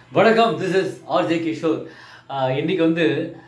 வணக்கம் this is RJ Kishore ah இன்னைக்கு வந்து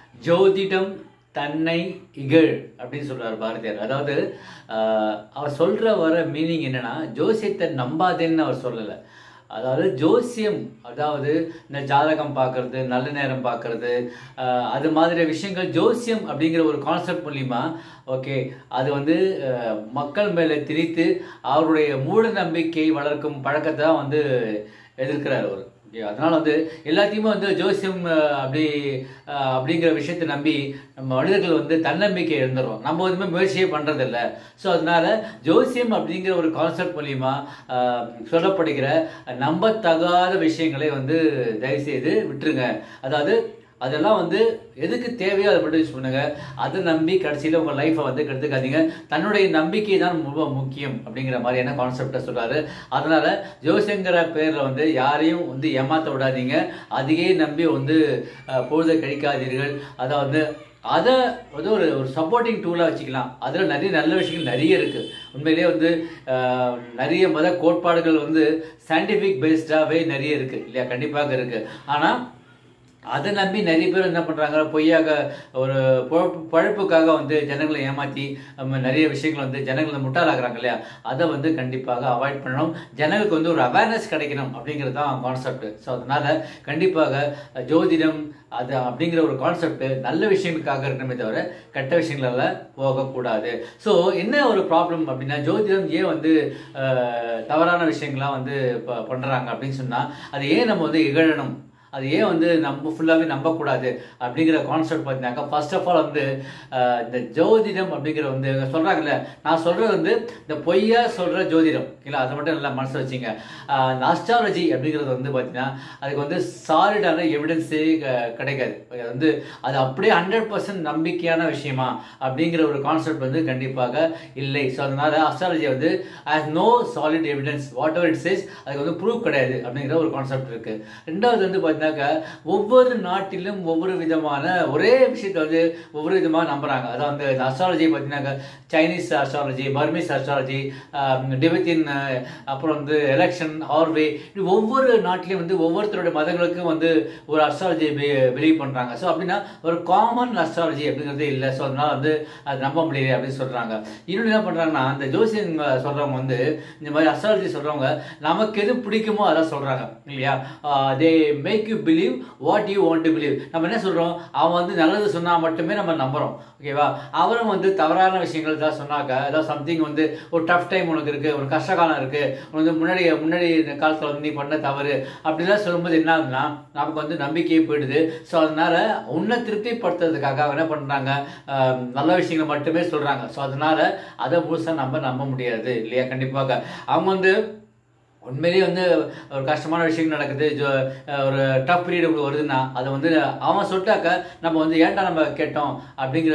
ஜோதிடம் தன்னை இகழ் அப்படின்னு சொல்றாரு பாரதியார் அதாவது ஆஹ் அவர் சொல்ற வர மீனிங் என்னன்னா ஜோசியத்தை நம்பாதேன்னு அவர் சொல்லலை அதாவது ஜோசியம் அதாவது இந்த ஜாதகம் பார்க்கறது நல்ல நேரம் பார்க்கறது ஆஹ் அது மாதிரி விஷயங்கள் ஜோசியம் அப்படிங்கிற ஒரு கான்செப்ட் மூலிமா ஓகே அது வந்து ஆஹ் மக்கள் மேலே திணித்து அவருடைய மூட நம்பிக்கை வளர்க்கும் பழக்கத்தை தான் வந்து எதிர்க்கிறார் அவர் ஓகே அதனால வந்து எல்லாத்தையுமே வந்து ஜோசியம் அஹ், அப்படி அஹ், அப்படிங்கிற விஷயத்தை நம்பி நம்ம மனிதர்கள் வந்து தன்னம்பிக்கை இழந்துடும் நம்ம எதுவுமே முயற்சியே பண்றதில்ல ஸோ அதனால ஜோசியம் அப்படிங்கிற ஒரு கான்செப்ட் மூலியமா அஹ், சொல்லப்படுகிற நம்பத்தகாத விஷயங்களை வந்து தயவுசெய்து விட்டுருங்க அதாவது அதெல்லாம் வந்து எதுக்கு தேவையோ அதை மட்டும் யூஸ் பண்ணுங்க அதை நம்பி கடைசியில் உங்கள் லைஃப்பை வந்து கெடுத்துக்காதீங்க தன்னுடைய நம்பிக்கை தான் ரொம்ப முக்கியம் அப்படிங்கிற மாதிரியான கான்செப்டை சொல்றாரு அதனால ஜோசியங்கிற பேரில் வந்து யாரையும் வந்து ஏமாத்த விடாதீங்க அதையே நம்பி வந்து அஹ், பொழுதை கழிக்காதீர்கள் அதாவது அதை வந்து ஒரு ஒரு சப்போர்ட்டிங் டூலாக வச்சுக்கலாம் அதில் நிறைய நல்ல விஷயங்கள் நிறைய இருக்குது உண்மையிலேயே வந்து அஹ், நிறைய மத கோட்பாடுகள் வந்து சயின்டிஃபிக் பேஸ்டாகவே நிறைய இருக்குது இல்லையா கண்டிப்பாக இருக்குது ஆனால் அதை நம்பி நிறைய பேர் என்ன பண்ணுறாங்க பொய்யாக ஒரு பொழப்பு பழப்புக்காக வந்து ஜனங்களை ஏமாற்றி நம்ம நிறைய விஷயங்கள் வந்து ஜனங்களை முட்டாளாக்குறாங்க இல்லையா அதை வந்து கண்டிப்பாக அவாய்ட் பண்ணணும் ஜனங்களுக்கு வந்து ஒரு அவேர்னஸ் கிடைக்கணும் அப்படிங்கிறது தான் கான்செப்ட் ஸோ அதனால கண்டிப்பாக ஜோதிடம் அது அப்படிங்கிற ஒரு கான்செப்ட் நல்ல விஷயங்களுக்காக இருக்கணுமே தவிர கெட்ட விஷயங்களால போகக்கூடாது ஸோ என்ன ஒரு ப்ராப்ளம் அப்படின்னா ஜோதிடம் ஏன் வந்து அஹ், தவறான விஷயங்கள்லாம் வந்து ப- பண்றாங்க அப்படின்னு சொன்னா அது ஏன் நம்ம வந்து இகழணும் அது ஏன் வந்து நம்ம ஃபுல்லாகவே நம்பக்கூடாது அப்படிங்கிற கான்செப்ட் பார்த்தீங்கன்னாக்கா ஃபர்ஸ்ட் ஆஃப் ஆல் வந்து அஹ், இந்த ஜோதிடம் அப்படிங்கிற வந்து சொல்கிறாங்கல்ல நான் சொல்கிறது வந்து இந்த பொய்யா சொல்கிற ஜோதிடம் இல்லை அதை மட்டும் நல்லா மனசில் வச்சுங்க அஹ், இந்த அஸ்ட்ராலஜி அப்படிங்கிறது வந்து பார்த்தீங்கன்னா அதுக்கு வந்து சாலிடான எவிடன்ஸே கிடைக்காது அது வந்து அது அப்படியே ஹண்ட்ரட் பர்சன்ட் நம்பிக்கையான விஷயமா அப்படிங்கிற ஒரு கான்செப்ட் வந்து கண்டிப்பாக இல்லை ஸோ அதனால அஸ்ட்ராலஜி வந்து as no solid evidence whatever it says அதுக்கு வந்து ப்ரூவ் கிடையாது அப்படிங்கிற ஒரு கான்செப்ட் இருக்கு ரெண்டாவது வந்து பார்த்தீங்கன்னாக்கா ஒவ்வொரு நாட்டிலும் ஒவ்வொரு விதமான ஒரே விஷயத்தை வந்து ஒவ்வொரு விதமாக நம்புறாங்க அதான் வந்து அஸ்ட்ராலஜி பார்த்தீங்கன்னாக்கா Chinese astrology Burmese astrology Tibetan அப்புறம் வந்து எலெக்ஷன் ஹார்வே இப்படி ஒவ்வொரு நாட்டிலையும் வந்து ஒவ்வொருத்தருடைய மதங்களுக்கும் வந்து ஒரு அஸ்ட்ராலஜி பிலீவ் பண்றாங்க ஸோ அப்படின்னா ஒரு காமன் அஸ்ட்ராலஜி அப்படிங்கிறதே இல்லை ஸோ அதனால வந்து அது நம்ப முடியல அப்படின்னு சொல்றாங்க இன்னொன்று என்ன பண்றாங்கன்னா அந்த ஜோசியம் சொல்றவங்க வந்து இந்த மாதிரி அஸ்ட்ராலஜி சொல்றவங்க நமக்கு எது பிடிக்குமோ அதான் சொல்றாங்க இல்லையா they make you believe what you want to believe நம்ம என்ன சொல்றோம் அவன் வந்து நல்லது சொன்னா மட்டுமே நம்ம நம்புறோம் ஓகேவா அவரும் வந்து தவறான விஷயங்கள் தான் சொன்னாக்க ஏதாவது சம்திங் வந்து ஒரு டஃப் டைம் உனக்கு இருக்கு ஒரு கஷ்ட காலம் இருக்கு உனக்கு வந்து முன்னாடி முன்னாடி இந்த காலத்தில் வந்து நீ பண்ண தவறு அப்படிலாம் சொல்லும்போது என்ன ஆகுதுன்னா நமக்கு வந்து நம்பிக்கையே போயிடுது ஸோ அதனால உன்னை திருப்திப்படுத்துறதுக்காக அவங்க என்ன பண்றாங்க ஆஹ், நல்ல விஷயங்களை மட்டுமே சொல்றாங்க ஸோ அதனால அதை முழுசா நம்ம நம்ப முடியாது இல்லையா கண்டிப்பாக அவங்க வந்து உண்மையிலேயே வந்து ஒரு கஷ்டமான விஷயம் நடக்குது ஜோ- ஒரு டஃப் பீரியட் உங்களுக்கு வருதுன்னா அதை வந்து அவன் சொல்லிட்டாக்க நம்ம வந்து ஏன்டா நம்ம கேட்டோம் அப்படிங்கிற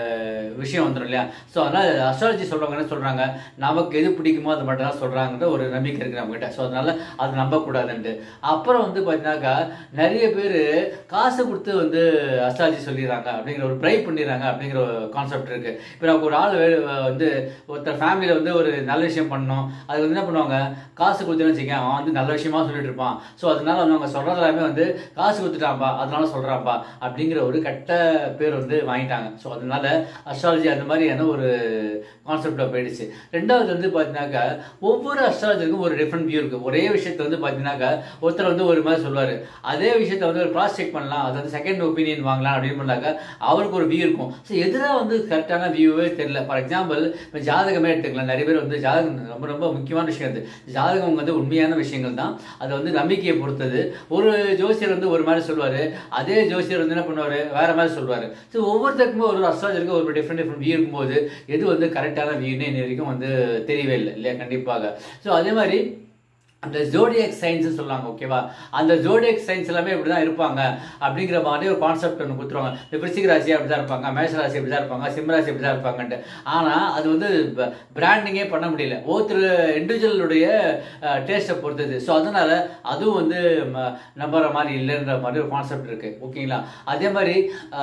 விஷயம் வந்துடும் இல்லையா ஸோ அதனால் அஸ்ட்ராலஜி சொல்கிறவங்க என்ன சொல்கிறாங்க நமக்கு எது பிடிக்குமோ அது மட்டும் தான் சொல்கிறாங்கன்ற ஒரு நம்பிக்கை இருக்குது நம்மகிட்ட ஸோ அதனால் அது நம்பக்கூடாதுன்ட்டு அப்புறம் வந்து பார்த்தீங்கன்னாக்கா நிறைய பேர் காசு கொடுத்து வந்து அஸ்ட்ராலஜி சொல்லிடுறாங்க அப்படிங்கிற ஒரு ப்ரை பண்ணிடுறாங்க அப்படிங்கிற ஒரு கான்செப்ட் இருக்குது இப்போ நமக்கு ஒரு ஆள் வே- வந்து ஒருத்தர் ஃபேமிலியில் வந்து ஒரு நல்ல விஷயம் பண்ணணும் அது வந்து என்ன பண்ணுவாங்க காசு கொடுத்துன்னு வச்சுக்க அவன் வந்து நல்ல விஷயமா சொல்லிட்டு இருப்பான் ஸோ அதனால வந்து அவங்க சொல்றது எல்லாமே வந்து காசு கொடுத்துட்டான்பா அதனால சொல்றான்பா அப்படிங்கிற ஒரு கெட்ட பேர் வந்து வாங்கிட்டாங்க ஸோ அதனால அஸ்ட்ராலஜி அந்த மாதிரியான ஒரு கான்செப்டில் போயிடுச்சு ரெண்டாவது வந்து பார்த்தீங்கன்னாக்கா ஒவ்வொரு அஸ்ட்ராலஜருக்கும் ஒரு டிஃப்ரெண்ட் வியூ இருக்கு ஒரே விஷயத்தை வந்து பார்த்தீங்கன்னாக்கா ஒருத்தர் வந்து ஒரு மாதிரி சொல்லுவார் அதே விஷயத்த வந்து ஒரு கிராஸ் செக் பண்ணலாம் அது வந்து செகண்ட் ஒப்பீனியன் வாங்கலாம் அப்படின்னு பண்ணாக்க அவருக்கு ஒரு வியூ இருக்கும் ஸோ எதிராக வந்து கரெக்டான வியூவே தெரியல ஃபார் எக்ஸாம்பிள் இப்போ ஜாதகமே எடுத்துக்கலாம் நிறைய பேர் வந்து ஜாதகம் ரொம்ப ரொம்ப முக்கியமான விஷயம் அது ஜாதகம் வந்து உண்மையான விஷயங்கள் தான் அது வந்து நம்பிக்கையை பொறுத்தது ஒரு ஜோசியர் வந்து ஒரு மாதிரி சொல்லுவார் அதே ஜோசியர் வந்து என்ன பண்ணுவார் வேற மாதிரி சொல்லுவார் ஸோ ஒவ்வொருத்தருக்குமே ஒரு அஸ்ட்ராலஜருக்கு ஒரு டிஃப்ரெண்ட் டிஃப்ரெண்ட் வியூ இருக்கும்போது எது வந்து கரெக்டான வியூன்னு இன்னி வரைக்கும் வந்து தெரியவே இல்லை இல்லையா கண்டிப்பாக ஸோ அதே மாதிரி அந்த ஜோடியக் சயின்ஸ் சொல்லுவாங்க ஓகேவா அந்த ஜோடியக் சயின்ஸ் எல்லாமே இப்படி தான் இருப்பாங்க அப்படிங்கிற மாதிரி ஒரு கான்செப்ட் ஒன்று கொடுத்துருவாங்க இந்த விருச்சிக ராசி அப்படி தான் இருப்பாங்க மேஷ ராசி அப்படி தான் இருப்பாங்க சிம்ம ராசி அப்படி தான் இருப்பாங்கன்ட்டு ஆனால் அது வந்து பிராண்டிங்கே பண்ண முடியல ஒவ்வொருத்தர் இண்டிவிஜுவலுடைய டேஸ்ட்டை பொறுத்தது ஸோ அதனால அதுவும் வந்து ம- நம்புற மாதிரி இல்லைன்ற மாதிரி ஒரு கான்செப்ட் இருக்கு ஓகேங்களா அதே மாதிரி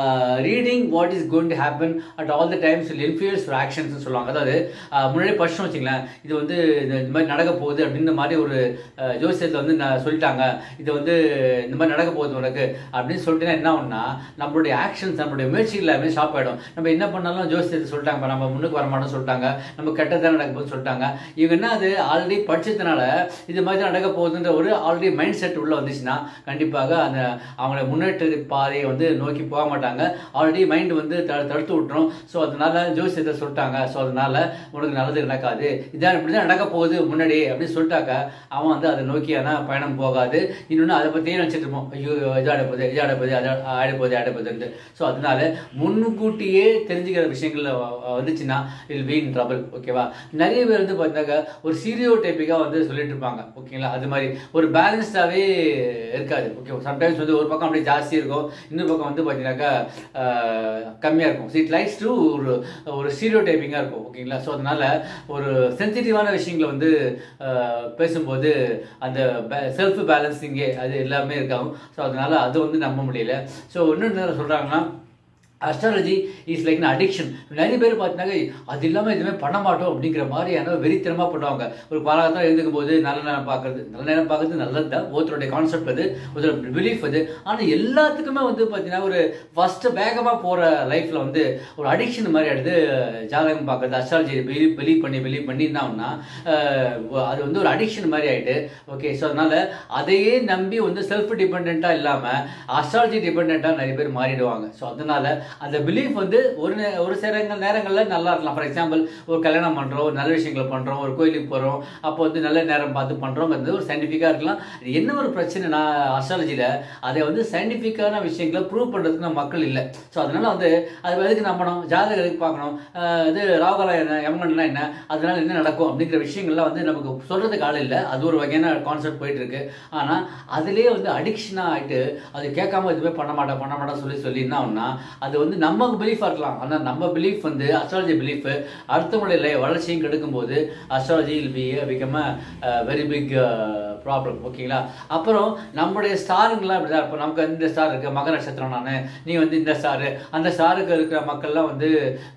reading what is going to happen at all the times infuse actions சொல்லுவாங்க அதாவது அஹ், முன்னாடி படிச்சோம் வச்சுங்களேன் இது வந்து இந்த இந்த மாதிரி நடக்க போகுது அப்படின்ற மாதிரி ஒரு அஹ், ஜோசியத்தில் வந்து நான் சொல்லிட்டாங்க இது வந்து இந்த மாதிரி நடக்க போகுது உனக்கு அப்படின்னு சொல்லிட்டுனா என்ன ஆகும்னா நம்மளுடைய ஆக்ஷன்ஸ் நம்மளுடைய முயற்சிகள் எல்லாமே ஸ்டாப் ஆகிடும் நம்ம என்ன பண்ணாலும் ஜோசியத்தை சொல்லிட்டாங்க இப்ப நம்ம முன்னுக்கு வர மாட்டோம்னு சொல்லிட்டாங்க நம்ம கெட்டதான் நடக்க போகுதுன்னு சொல்லிட்டாங்க இவங்க என்ன அது ஆல்ரெடி படிச்சதுனால இது மாதிரி தான் நடக்க போகுதுன்ற ஒரு ஆல்ரெடி மைண்ட் செட் உள்ள வந்துச்சுன்னா கண்டிப்பாக அந்த அவங்கள முன்னேற்ற பாதையை வந்து நோக்கி போக மாட்டாங்க ஆல்ரெடி மைண்ட் வந்து த- தடுத்து விட்டுரும் ஸோ அதனால ஜோசியத்தை சொல்லிட்டாங்க ஸோ அதனால உனக்கு நல்லது நடக்காது இதான் இப்படி தான் நடக்க போகுது முன்னாடி அப்படின்னு சொல்லிட்டாக்க அவன் வந்து அதை நோக்கியான பயணம் போகாது இன்னொன்று அதை பற்றியே நினச்சிட்டு இருப்போம் ஐயோ இது ஆடப்போகுது இது ஆடப்போகுது அது ஆடப்போகுது ஆடப்போகுதுன்ட்டு ஸோ அதனால முன்கூட்டியே தெரிஞ்சுக்கிற விஷயங்கள் வந்துச்சுன்னா இல் பி இன் ட்ரபிள் ஓகேவா நிறைய பேர் வந்து பார்த்தாக்க ஒரு சீரியோ டைப்பிக்காக வந்து சொல்லிட்டு இருப்பாங்க ஓகேங்களா அது மாதிரி ஒரு பேலன்ஸ்டாகவே இருக்காது ஓகே சம்டைம்ஸ் வந்து ஒரு பக்கம் அப்படியே ஜாஸ்தி இருக்கும் இன்னொரு பக்கம் வந்து பார்த்தீங்கன்னாக்கா கம்மியாக இருக்கும் இட் லைக்ஸ் டு ஒரு ஒரு சீரியோ டைப்பிங்காக இருக்கும் ஓகேங்களா ஸோ அதனால ஒரு சென்சிட்டிவான விஷயங்களை வந்து அஹ், பேசும்போது அந்த செல்ஃப் பேலன்சிங்கே அது எல்லாமே இருக்காகும் ஸோ அதனால அது வந்து நம்ப முடியல ஸோ இன்னொன்று என்ன சொல்கிறாங்கன்னா அஸ்ட்ராலஜி இஸ் லைக் அடிக்ஷன் நிறைய பேர் பார்த்தீங்கன்னா அது இல்லாமல் எதுவுமே பண்ண மாட்டோம் அப்படிங்கிற மாதிரியான வெறித்தனமாக பண்ணுவாங்க ஒரு பாலாகத்தான் எழுதுக்கும் போது நல்ல நேரம் பார்க்கறது நல்ல நேரம் பார்க்கறது நல்லது தான் ஒருத்தருடைய கான்செப்ட் அது ஒருத்தரோட பிலீஃப் அது ஆனால் எல்லாத்துக்குமே வந்து பார்த்தீங்கன்னா ஒரு ஃபஸ்ட்டு வேகமாக போகிற லைஃப்பில் வந்து ஒரு அடிக்ஷன் மாதிரி ஆயிடுது ஜாதகம் பார்க்கறது அஸ்ட்ராலஜி பிலீவ் பிலீவ் பண்ணி பிலீவ் பண்ணி என்ன ஆகும்னா, அஹ், அது வந்து ஒரு அடிக்ஷன் மாதிரி ஆயிட்டு ஓகே ஸோ அதனால அதையே நம்பி வந்து செல்ஃப் டிபெண்ட்டாக இல்லாமல் அஸ்ட்ராலஜி டிபெண்ட்டாக நிறைய பேர் மாறிடுவாங்க ஸோ அதனால அந்த பிலீஃப் வந்து ஒரு நே- ஒரு சில நேரங்களில் நல்லா இருக்கலாம் ஃபார் எக்ஸாம்பிள் ஒரு கல்யாணம் பண்ணுறோம் ஒரு நல்ல விஷயங்களை பண்ணுறோம் ஒரு கோயிலுக்கு போகிறோம் அப்போ வந்து நல்ல நேரம் பார்த்து பண்ணுறோங்கிறது ஒரு சயின்டிஃபிக்காக இருக்கலாம் இது என்ன ஒரு பிரச்சனைனா அஸ்ட்ராலஜியில் அதை வந்து சயின்டிஃபிக்கான விஷயங்களை ப்ரூவ் பண்ணுறதுக்கு நம்ம மக்கள் இல்லை ஸோ அதனால வந்து அது எதுக்கு நம்பணும் ஜாதகம் எதுக்கு பார்க்கணும் அஹ் இது ராகுகாலம் என்ன யமகண்டம்னா என்ன அதனால என்ன நடக்கும் அப்படிங்கிற விஷயங்கள்லாம் வந்து நமக்கு சொல்கிறதுக்கு ஆள் இல்லை அது ஒரு வகையான கான்செப்ட் போயிட்டு இருக்கு ஆனால் அதுலேயே வந்து அடிக்ஷனாக ஆகிட்டு அது கேட்காம எதுவுமே பண்ண மாட்டேன் பண்ண மாட்டேன் சொல்லி சொல்லி என்ன ஆகும்னா அது வந்து நம்ம பிலீஃபாக இருக்கலாம் ஆனால் நம்ம பிலீஃப் வந்து அஸ்ட்ராலஜி பிலீஃப் அடுத்தவங்களுடைய லை- வளர்ச்சியும் கெடுக்கும்போது astrology will be become very big problem ஓகேங்களா அப்புறம் நம்மளுடைய ஸ்டாருங்களாம் இப்படி தான் இப்போ நமக்கு இந்த ஸ்டார் இருக்கு மக நட்சத்திரம் நான் நீ வந்து இந்த ஸ்டாரு அந்த ஸ்டாருக்கு இருக்கிற மக்கள்லாம் வந்து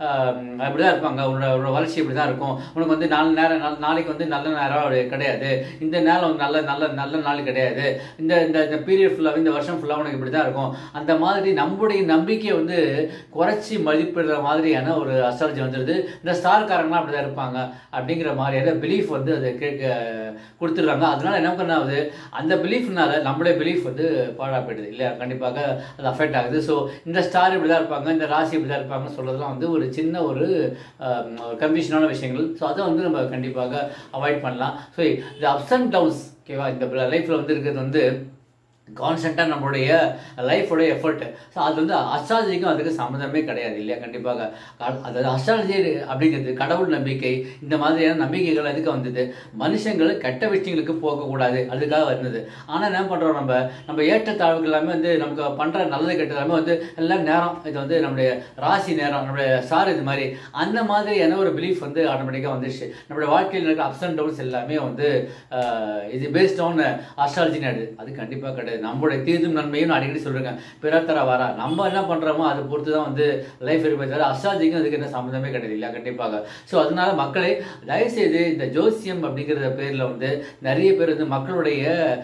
அப்படி தான் இருப்பாங்க உன்னோட உன்னோட வளர்ச்சி இப்படி தான் இருக்கும் உனக்கு வந்து நாலு நேரம் நாள்- நாளைக்கு வந்து நல்ல நேரம் அப்படி கிடையாது இந்த நேரம் வந்து நல்ல நல்ல நல்ல நாள் கிடையாது இந்த இந்த இந்த பீரியட் ஃபுல்லாக இந்த வருஷம் ஃபுல்லாக உனக்கு இப்படி தான் இருக்கும் அந்த மாதிரி நம்முடைய நம்பிக்கையை வந்து குறைச்சி மதிப்பிடுற மாதிரியான ஒரு அஸ்ட்ராலஜி வந்துடுது இந்த ஸ்டார்காரங்களாம் அப்படி தான் இருப்பாங்க அப்படிங்கிற மாதிரியான பிலீஃப் வந்து அதை கேட்க கொடுத்துருக்காங்க அதனால என்ன பண்ண ஆகுது அந்த பிலீஃப்னால நம்மளுடைய பிலீஃப் வந்து பாழா போயிடுது இல்லையா கண்டிப்பாக அது அஃபெக்ட் ஆகுது ஸோ இந்த ஸ்டார் இப்படி தான் இருப்பாங்க இந்த ராசி இப்படி தான் இருப்பாங்க சொல்றதெல்லாம் வந்து ஒரு சின்ன ஒரு கன்ஃபியூஷனான விஷயங்கள் ஸோ அதை வந்து நம்ம கண்டிப்பாக அவாய்ட் பண்ணலாம் ஸோ இந்த அப்ஸ் அண்ட் டவுன்ஸ் ஓகேவா இந்த லைஃப்பில் வந்து இருக்கிறது வந்து கான்ஸ்டண்ட்டாக நம்மளுடைய லைஃபோடைய எஃபர்ட் ஸோ அது வந்து அஸ்ட்ராலஜிக்கும் அதுக்கு சம்மந்தமே கிடையாது இல்லையா கண்டிப்பாக க- அதாவது அஸ்ட்ராலஜி அப்படிங்கிறது கடவுள் நம்பிக்கை இந்த மாதிரியான நம்பிக்கைகள் எதுக்கு வந்தது மனுஷங்கள் கெட்ட விஷயங்களுக்கு போகக்கூடாது அதுக்காக வந்தது ஆனால் என்ன பண்ணுறோம் நம்ம நம்ம ஏற்றத்தாழ்வுகள் எல்லாமே வந்து நமக்கு பண்ணுற நல்லது கெட்டது எல்லாமே வந்து எல்லாம் நேரம் இது வந்து நம்முடைய ராசி நேரம் நம்மளுடைய ஸ்டார் இது மாதிரி அந்த மாதிரியான ஒரு பிலீஃப் வந்து ஆட்டோமேட்டிக்காக வந்துருச்சு நம்மளுடைய வாழ்க்கையில் இருக்கிற அப்ஸ் அண்ட் டவுன்ஸ் எல்லாமே வந்து ஆஹ், இது பேஸ்ட் ஆன் அஸ்ட்ராலஜி நாடு அது கண்டிப்பாக கிடையாது நம்மளுடைய தீர்த்தும் நன்மையும் நான் அடிக்கடி சொல்றேன் பிறத்தர வரா நம்ம என்ன பண்றோமோ அதை பொறுத்து தான் வந்து லைஃப் இருப்பே தவிர அஸ்ட்ராலஜிக்கும் அதுக்கு என்ன சம்மந்தமே கிடையாது இல்லையா கண்டிப்பாக ஸோ அதனால மக்களே தயவுசெய்து இந்த ஜோசியம் அப்படிங்கிற பேர்ல வந்து நிறைய பேர் வந்து மக்களுடைய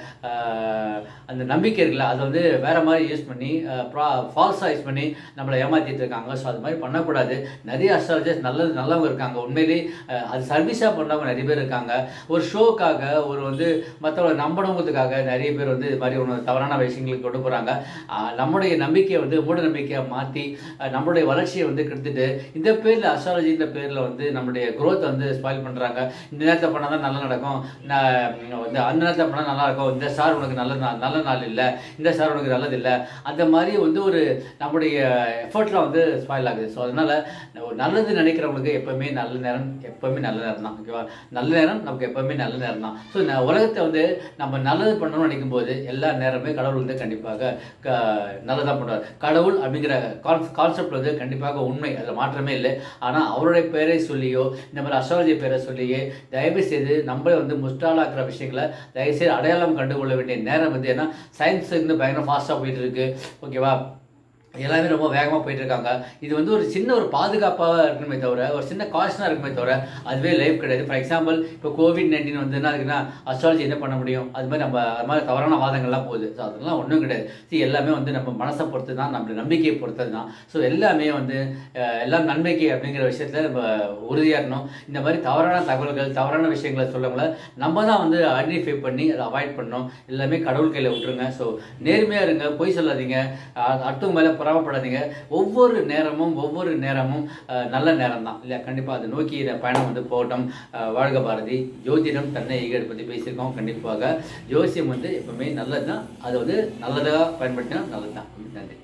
ஆஹ், அந்த நம்பிக்கை இருக்குல்ல அதை வந்து வேற மாதிரி யூஸ் பண்ணி ஃபால்ஸாக யூஸ் பண்ணி நம்மளை ஏமாத்திட்டு இருக்காங்க ஸோ அது மாதிரி பண்ணக்கூடாது நிறைய அஸ்ட்ராலஜர்ஸ் நல்லது நல்லவங்க இருக்காங்க உண்மையிலேயே அஹ், அது சர்வீஸாக பண்ணவங்க நிறைய பேர் இருக்காங்க ஒரு ஷோக்காக ஒரு வந்து மற்றவங்களை நம்பணுங்கிறதுக்காக நிறைய பேர் வந்து இது மாதிரி ஒன்று தவறான விஷயங்களுக்கு கொண்டு போகிறாங்க நம்முடைய நம்பிக்கையை வந்து மூட நம்பிக்கையை மாற்றி நம்மளுடைய வளர்ச்சியை வந்து கெடுத்துட்டு இந்த பேரில் அஸ்ட்ராலஜின்ற பேரில் வந்து நம்மளுடைய growth வந்து ஸ்பாயில் பண்ணுறாங்க இந்த நேரத்தை பண்ணால் தான் நல்லா நடக்கும் நான் வந்து அந்த நேரத்தை பண்ணால் நல்லா இருக்கும் இந்த ஸ்டார் உனக்கு நல்ல நாள் நல்ல நாள் இல்லை இந்த ஸ்டார் உனக்கு நல்லது இல்லை அந்த மாதிரி வந்து ஒரு நம்முடைய எஃபர்ட்லாம் வந்து ஸ்பாயில் ஆகுது ஸோ அதனால ஒரு நல்லது நினைக்கிறவங்களுக்கு எப்பவுமே நல்ல நேரம் எப்பவுமே நல்ல நேரம் தான் ஓகேவா நல்ல நேரம் நமக்கு எப்பவுமே நல்ல நேரம் தான் ஸோ இந்த உலகத்தை வந்து நம்ம நல்லது பண்ணணும்னு நினைக்கும் போது எல்லா நேரமே கடவுள் வந்து கண்டிப்பாக க- நல்லதா பண்ணுவார் கடவுள் அப்படிங்கிற கான்செப்ட் வந்து கண்டிப்பாக உண்மை அதில் மாற்றமே இல்லை ஆனால் அவருடைய பேரை சொல்லியோ இந்த மாதிரி அஸ்ட்ராலஜி பேரை சொல்லியே தயவு செய்து நம்மளே வந்து முஸ்டாலாக்குற விஷயங்களை தயவு செய்து அடையாளம் கண்டுகொள்ள வேண்டிய நேரம் வந்து ஏன்னா சயின்ஸ் வந்து பயங்கர ஃபாஸ்ட்டாக போயிட்டு இருக்கு ஓகேவா எல்லாமே ரொம்ப வேகமாக போயிட்டு இருக்காங்க இது வந்து ஒரு சின்ன ஒரு பாதுகாப்பாக இருக்கணுமே தவிர ஒரு சின்ன காஷனாக இருக்குமே தவிர அதுவே லைஃப் கிடையாது ஃபார் எக்ஸாம்பிள் இப்போ கோவிட் நைன்டீன் வந்து என்ன இருக்குன்னா அஸ்ட்ராலஜி என்ன பண்ண முடியும் அது மாதிரி நம்ம அது மாதிரி தவறான வாதங்கள்லாம் போகுது ஸோ அதெல்லாம் ஒன்றும் கிடையாது See, எல்லாமே வந்து நம்ம மனசை பொறுத்து தான் நம்ம நம்பிக்கையை பொறுத்தது தான் ஸோ எல்லாமே வந்து அஹ், எல்லாம் நம்பிக்கை அப்படிங்கிற விஷயத்தில் நம்ம உறுதியாக இருக்கணும் இந்த மாதிரி தவறான தகவல்கள் தவறான விஷயங்களை சொல்லவங்கள நம்ம தான் வந்து ஐடென்டிஃபை பண்ணி அதை அவாய்ட் பண்ணணும் எல்லாமே கடவுள் கையில் விட்டுருங்க ஸோ நேர்மையாக இருங்க பொய் சொல்லாதீங்க அஹ், அடுத்தவங்க மேலே புறாமப்படாதீங்க ஒவ்வொரு நேரமும் ஒவ்வொரு நேரமும் அஹ், நல்ல நேரம் தான் இல்லையா கண்டிப்பாக அதை நோக்கி இந்த பயணம் வந்து போகட்டும் அஹ், வாழ்க பாரதி ஜோதிடம் தன்னை ஈகடு பற்றி பேசியிருக்கோம் கண்டிப்பாக ஜோசியம் வந்து எப்பவுமே நல்லது தான் அதை வந்து நல்லதாக பயன்படுத்தினா நல்லது தான் நன்றி